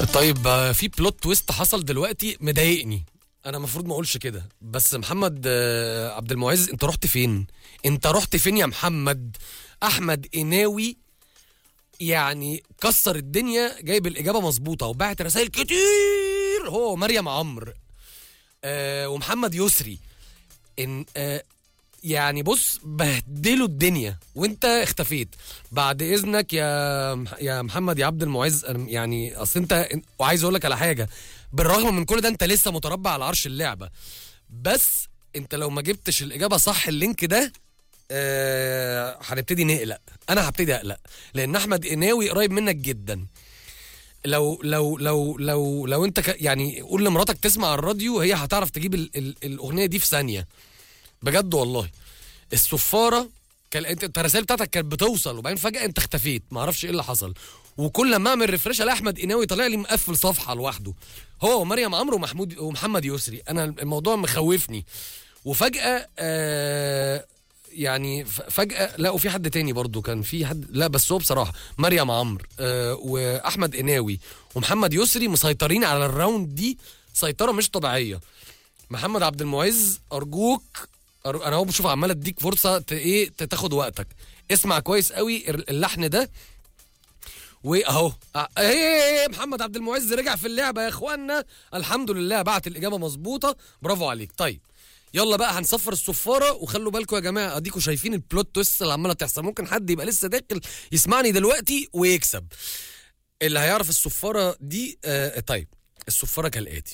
طيب آه، في بلوت تويست حصل دلوقتي مضايقني انا المفروض ما اقولش كده بس محمد آه، عبد المعز انت رحت فين انت رحت فين يا محمد احمد قناوي يعني كسر الدنيا جايب الاجابه مظبوطه وبعت رسائل كتير هو مريم عمرو آه ومحمد يسري ان آه يعني بص بهدلوا الدنيا وانت اختفيت بعد اذنك يا مح- يا محمد يا عبد المعز أنا يعني اصل انت وعايز اقول لك على حاجه بالرغم من كل ده انت لسه متربع على عرش اللعبه بس انت لو ما جبتش الاجابه صح اللينك ده آه، هنبتدي نقلق انا هبتدي اقلق لان احمد قناوي قريب منك جدا لو لو لو لو لو انت ك يعني قول لمراتك تسمع الراديو هي هتعرف تجيب ال ال الاغنيه دي في ثانيه بجد والله الصفاره كان انت انت الرسائل بتاعتك كانت بتوصل وبعدين فجاه انت اختفيت ما اعرفش ايه اللي حصل وكل لما اعمل ريفرش الاقي احمد قناوي طالع لي مقفل صفحه لوحده هو ومريم عمرو ومحمود ومحمد يسري انا الموضوع مخوفني وفجاه آه يعني ف- فجاه لقوا في حد تاني برضو كان في حد لا بس هو بصراحه مريم عمرو آه واحمد قناوي ومحمد يسري مسيطرين على الراوند دي سيطره مش طبيعيه محمد عبد المعز ارجوك أر... انا اهو بشوف عمال اديك فرصه ت... ايه ت- تاخد وقتك اسمع كويس قوي ال- اللحن ده واهو أ- ايه محمد عبد المعز رجع في اللعبه يا اخوانا الحمد لله بعت الاجابه مظبوطه برافو عليك طيب يلا بقى هنصفر الصفاره وخلوا بالكم يا جماعه اديكم شايفين البلوت تويست اللي عماله تحصل ممكن حد يبقى لسه داخل يسمعني دلوقتي ويكسب اللي هيعرف الصفاره دي آه طيب الصفاره كالاتي